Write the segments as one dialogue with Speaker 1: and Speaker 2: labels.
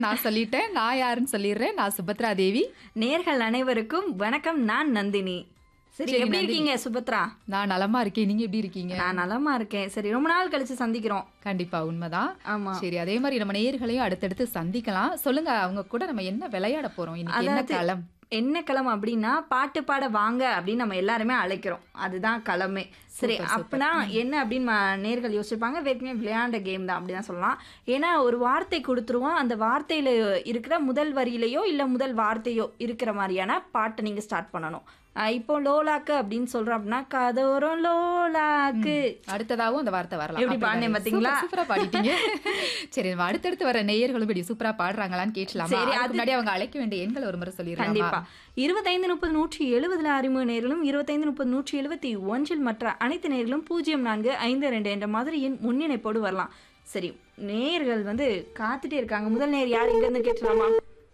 Speaker 1: நான் சொல்லிட்டேன் நான் யாருன்னு சொல்லிடுறேன் நான் சுபத்ரா தேவி
Speaker 2: நேர்கள் அனைவருக்கும் வணக்கம் நான் நந்தினி சரி
Speaker 1: சரி,
Speaker 2: எப்படி
Speaker 1: நந்தினி.
Speaker 2: இருக்கீங்க சுபத்ரா
Speaker 1: நான் நலமா இருக்கேன் நீங்க எப்படி இருக்கீங்க
Speaker 2: நான் நலமா இருக்கேன் சரி ரொம்ப நாள் கழிச்சு சந்திக்கிறோம்
Speaker 1: கண்டிப்பா உண்மைதான்
Speaker 2: ஆமா
Speaker 1: சரி அதே மாதிரி நம்ம நேயர்களையும் அடுத்தடுத்து சந்திக்கலாம் சொல்லுங்க அவங்க கூட நம்ம என்ன விளையாட போறோம் இன்னைக்கு என்ன
Speaker 2: அதாவது-
Speaker 1: களம்
Speaker 2: என்ன களம் அப்படின்னா பாட்டு பாட வாங்க அப்படின்னு நம்ம எல்லாருமே அழைக்கிறோம் அதுதான் களமே சரி
Speaker 1: சூப்பர், சூப்பர்.
Speaker 2: அப்படின்னா என்ன அப்படின்னு ம- நேர்கள் யோசிச்சிருப்பாங்க வேற்கனவே விளையாண்ட கேம் தான் அப்படின்னு சொல்லலாம் ஏன்னா ஒரு வார்த்தை கொடுத்துருவோம் அந்த வார்த்தையில இருக்கிற முதல் வரியிலையோ இல்லை முதல் வார்த்தையோ இருக்கிற மாதிரியான பாட்டை நீங்க ஸ்டார்ட் பண்ணணும் அஹ் இப்போ லோலாக்கு அப்படின்னு சொல்றோம் அப்படின்னா கதோரம் லோலாக்கு
Speaker 1: அடுத்ததாவும் அந்த வார்த்தை வரலாம்
Speaker 2: எப்படி
Speaker 1: அப்படி
Speaker 2: பாடினேன்
Speaker 1: தானே?
Speaker 2: பாத்தீங்களா?
Speaker 1: சூப்பர், சூப்பரா பாடிட்டீங்க சரி நம்ம அடுத்தடுத்து வர நேயர்களும் இப்படி சூப்பரா பாடுறாங்களான்னு கேட்கலாமா
Speaker 2: சரி,
Speaker 1: அதுக்கு
Speaker 2: அது-
Speaker 1: முன்னாடி அவங்க அழைக்க வேண்டிய எண்கள் ஒரு முறை
Speaker 2: கண்டிப்பா
Speaker 1: சொல்லிடலாமா
Speaker 2: இருபத்தைந்து முப்பது நூற்றி எழுபதுல அறிமுக நேர்களும் இருபத்தைந்து முப்பது நூற்றி எழுபத்தி ஒன்றில் மற்ற அனைத்து நேர்களும் பூஜ்ஜியம் நான்கு ஐந்து ரெண்டு என்ற மாதிரி எண் முன்னிணைப்போடு வரலாம் சரி நேர்கள் வந்து காத்துட்டே இருக்காங்க முதல் நேர் யார் இங்க இருந்து கேட்டலாமா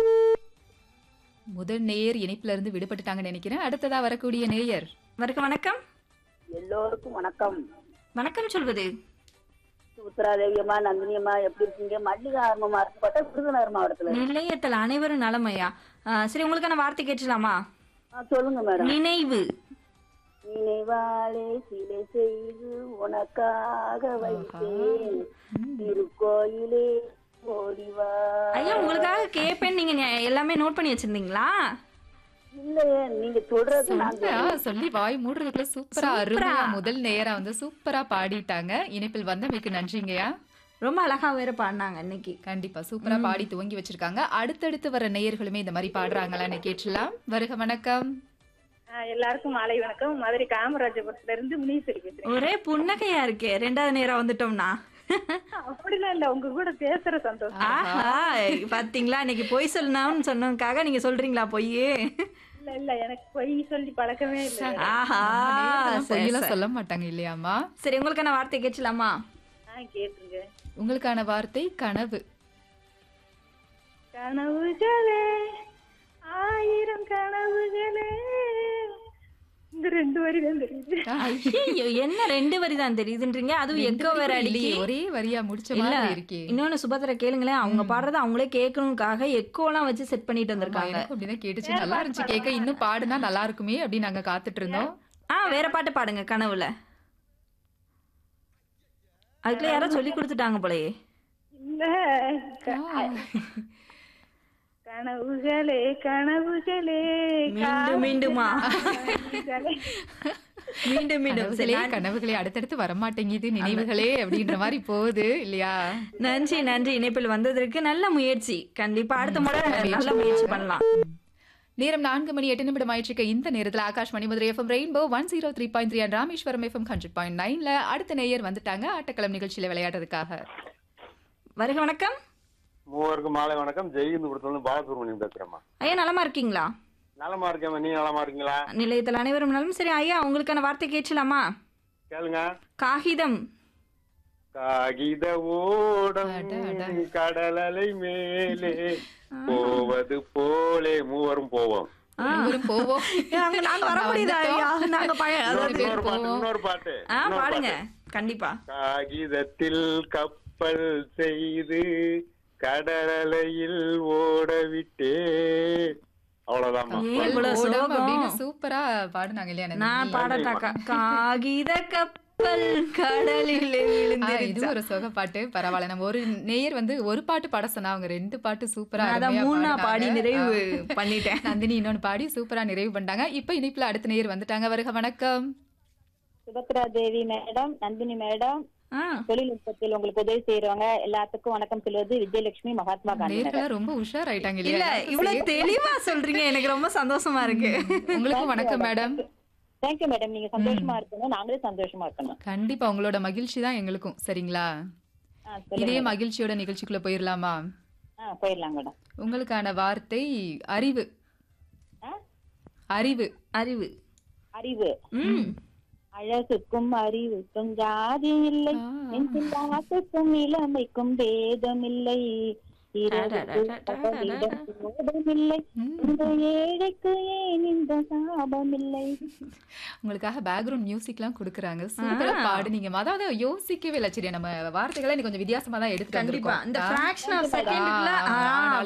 Speaker 1: முதல் நேயர் இணைப்புல இருந்து விடுபட்டுட்டாங்கன்னு நினைக்கிறேன் அடுத்ததா வரக்கூடிய நேயர்
Speaker 2: வணக்கம் வணக்கம்
Speaker 3: எல்லோருக்கும் வணக்கம்
Speaker 2: வணக்கம் சொல்வது
Speaker 3: உத்தராதேவியம்மா நந்தினியம்மா எப்படி இருக்கீங்க மல்லிகா ஆர்மமா இருக்கு பார்த்தா விருதுநகர் மாவட்டத்துல
Speaker 2: நிலையத்தில் அனைவரும் நலமையா ஆ, சரி உங்களுக்கான வார்த்தை கேட்டலாமா
Speaker 3: ஆ, சொல்லுங்க மேடம்
Speaker 2: நினைவு
Speaker 3: நினைவாலே சிலை செய்து உனக்காக வைத்தேன் திருக்கோயிலே ஓடிவா
Speaker 2: ஐயா உங்களுக்காக கேட்பேன் நீங்க நெ- எல்லாமே நோட் பண்ணி வச்சிருந்தீங்களா
Speaker 3: இல்லையே நீங்க சொல்றது நான்
Speaker 1: சூப்பரா சொல்லி வாய் மூடுறதுக்குள்ள சூப்பரா
Speaker 2: சூப்பரா.
Speaker 1: அருமையா முதல் நேரா வந்து சூப்பரா பாடிட்டாங்க இணைப்பில் வந்தமைக்கு நன்றிங்கய்யா
Speaker 2: ரொம்ப அழகா வேற பாடினாங்க இன்னைக்கு
Speaker 1: கண்டிப்பா சூப்பரா பாடி துவங்கி வச்சிருக்காங்க அடுத்தடுத்து வர நேயர்களுமே இந்த மாதிரி பாடுறாங்களான்னு கேட்கலாம் வருக வணக்கம்
Speaker 4: ஆ, எல்லாருக்கும் மாலை வணக்கம் மதுரை காமராஜபுரத்துல இருந்து முனீஸ்வரி பேசுறேன்
Speaker 2: ஒரே புன்னகையா இருக்கே ரெண்டாவது நேரம் வந்துட்டோம்னா
Speaker 4: அப்படிலாம் இல்ல உங்க கூட பேசுற சந்தோஷம்
Speaker 2: ஆஹா பாத்தீங்களா இன்னைக்கு பொய் சொல்லணும்னு சொன்னதுக்காக நீங்க சொல்றீங்களா பொய்
Speaker 4: இல்ல இல்ல எனக்கு பொய் சொல்லி பழக்கமே இல்ல
Speaker 2: ஆஹா
Speaker 1: நேயர்கள்லாம்
Speaker 2: சரி,
Speaker 1: பொய்யெல்லாம்
Speaker 2: சரி.
Speaker 1: சொல்ல மாட்டாங்க இல்லையாமா
Speaker 2: சரி உங்களுக்கான வார்த்தை கேட்கலாமா
Speaker 4: ஆ கேட்டுருங்க
Speaker 1: உங்களுக்கான வார்த்தை கனவு
Speaker 4: கனவுகளே ஆயிரம் கனவுகளே இந்த ரெண்டு வரி தான் தெரியுது
Speaker 2: ஐயோ என்ன ரெண்டு வரி தான் தெரியுதுன்றீங்க அதுவும்
Speaker 1: ரெண்டு
Speaker 2: எக்கோ
Speaker 1: வரி
Speaker 2: வேற
Speaker 1: கூட
Speaker 2: அடிக்கி
Speaker 1: இல்லையே, ஒரே வரியா முடிச்ச
Speaker 2: இல்ல
Speaker 1: மாதிரி இருக்கே
Speaker 2: இன்னொன்னு சுபத்திர கேளுங்களேன் அவங்க பாடுறத அவங்களே கேட்கணும்காக எக்கோலாம் வச்சு செட் பண்ணிட்டு
Speaker 1: ஆமா,
Speaker 2: வந்திருக்காங்க
Speaker 1: எனக்கும் அப்படிதான் கேட்டுச்சு நல்லா இருந்துச்சு கேட்க இன்னும் பாடுனா நல்லா இருக்குமே அப்படின்னு நாங்க காத்துட்டு இருந்தோம்
Speaker 2: ஆ வேற பாட்டு பாடுங்க கனவுல அதுக்குள்ள யாரோ சொல்லி கொடுத்துட்டாங்க போலயே
Speaker 4: இல்ல க- கனவுகளே கனவுகளே
Speaker 2: மீண்டும் மீண்டுமா
Speaker 4: கனவுகளே.
Speaker 2: மீண்டும் மீண்டும் சரி,
Speaker 1: கனவுகளே
Speaker 2: நான்-
Speaker 1: கனவுகளே அடுத்தடுத்து வரமாட்டேங்குது நினைவுகளே அப்படின்ற மாதிரி போகுது இல்லையா
Speaker 2: நன்றி நன்றி இணைப்பில் வந்ததற்கு நல்ல முயற்சி கண்டிப்பா அடுத்த முறை நல்ல முயற்சி பண்ணலாம்
Speaker 1: நேரம் நான்கு மணி எட்டு நிமிடம் ஆயிடுச்சு இந்த நேரத்துல Akashvani Madurai FM rainbow one zero three point three and Rameswaram FM hundred point நைன்ல அடுத்த நேயர் வந்துட்டாங்க ஆட்டக்களம் நிகழ்ச்சியில விளையாடுறதுக்காக
Speaker 2: வருக வணக்கம்
Speaker 5: மூவருக்கும் மாலை வணக்கம் ஜெயகிந்தபுரத்துல பாலசுப்ரமணியம் பேசுறேம்மா
Speaker 2: ஐயா நலமா இருக்கீங்களா
Speaker 5: நலமா இருக்கேன் நீ நலமா இருக்கீங்களா
Speaker 2: நிலையத்தில் அனைவரும் நலம் சரி ஐயா உங்களுக்கான வார்த்தை கேட்கலாமா
Speaker 5: கேளுங்க
Speaker 2: காகிதம்
Speaker 5: காகித ஓடம்
Speaker 1: அட, அட.
Speaker 5: கடலலை மேலே போவது போலே மூவரும் போவோம்
Speaker 2: ஆ.
Speaker 1: இவரும் போவோம்
Speaker 2: ஏ, அங்க நாங்க வர முடியுதா ஐயா நாங்க பழைய அதாவது
Speaker 1: பேர்
Speaker 5: இன்னொரு பாட்டு
Speaker 1: போவோம்.
Speaker 5: இன்னொரு பாட்டு
Speaker 2: ஆ
Speaker 5: இன்னொரு
Speaker 2: பாடுங்க
Speaker 5: பாட்டு.
Speaker 2: கண்டிப்பா
Speaker 5: காகிதத்தில் கப்பல் செய்து கடலலையில் ஓட விட்டே அவ்வளவுதாம்மா
Speaker 2: ஏன் இவ்வளவு
Speaker 1: ஓடம்
Speaker 2: சோகம்?
Speaker 1: அப்படின்னு சூப்பரா பாடுனாங்க இல்லையா
Speaker 2: நான்
Speaker 1: நந்தினி?
Speaker 2: பாடட்டாக்கா காகித கப்பல் கடலில்
Speaker 1: ஆ, இது
Speaker 2: விழுந்து
Speaker 1: ஒரு சொக பாட்டு பரவாயில்ல நம்ம ஒரு நேயர் வந்து ஒரு பாட்டு பாட சொன்னா அவங்க ரெண்டு பாட்டு சூப்பரா
Speaker 2: அதான்
Speaker 1: அருமையா
Speaker 2: மூணா
Speaker 1: பாடுனாங்க.
Speaker 2: பாடி நிறைவு
Speaker 1: ஆ.
Speaker 2: பண்ணிட்டேன்
Speaker 1: நந்தினி இன்னொன்னு பாடி சூப்பரா நிறைவு பண்ணிட்டாங்க இப்ப இனிப்புல அடுத்த நேயர் வந்துட்டாங்க வருக வணக்கம்
Speaker 3: சுபத்ரா தேவி மேடம் நந்தினி மேடம்
Speaker 2: ஆ,
Speaker 3: தொழில்நுட்பத்தில் உங்களுக்கு உதவி செய்யறவங்க எல்லாத்துக்கும் வணக்கம் சொல்வது விஜயலட்சுமி மகாத்மா காந்தி நகர்.
Speaker 1: நேர்களா ரொம்ப உஷார் ஆயிட்டாங்க
Speaker 2: இல்ல
Speaker 1: இல்லையா
Speaker 2: இவ்வளவு தெளிவா சொல்றீங்க எனக்கு ரொம்ப சந்தோஷமா இருக்கு
Speaker 1: உங்களுக்கும் வணக்கம் மேடம்
Speaker 3: தேங்க்யூ மேடம் நீங்க சந்தோஷமா இருக்கணும் நாங்களே சந்தோஷமா இருக்கணும்
Speaker 1: கண்டிப்பா உங்களோட மகிழ்ச்சி தான் எங்களுக்கும் சரிங்களா
Speaker 3: ஆ, சொல்லுங்க
Speaker 1: இதே
Speaker 3: madam.
Speaker 1: மகிழ்ச்சியோட நிகழ்ச்சிக்குள்ள போயிடலாமா
Speaker 3: ஆ போயிடலாம் மேடம்
Speaker 1: உங்களுக்கான வார்த்தை அறிவு
Speaker 3: ஆ?
Speaker 1: அறிவு
Speaker 2: அறிவு
Speaker 3: அறிவு
Speaker 2: ம்
Speaker 3: அழகுக்கும் அறிவுக்கும் ஜாதி இல்லை
Speaker 1: ஆ.
Speaker 3: நெஞ்சில் ஆசைக்கும் இளமைக்கும் பேதம் இல்லை மோதமில்லை இந்த ஏழைக்கு ஏன் இந்த சாபமில்லை
Speaker 1: உங்களுக்காக பேக்ரவுண்ட் மியூசிக்லாம் கொடுக்குறாங்க சூப்பரா
Speaker 2: ஆ.
Speaker 1: பாடுனீங்க அதாவது யோசிக்கவே இல்லை சரி நம்ம வார்த்தைகளை நீ கொஞ்சம் வித்தியாசமா தான் எடுத்து
Speaker 2: கண்டிப்பா இந்த
Speaker 1: வந்திருக்கோம்.
Speaker 2: ஃபிராக்ஷன் ஆஃப் செகண்ட்ல
Speaker 1: ஆ, ஆ,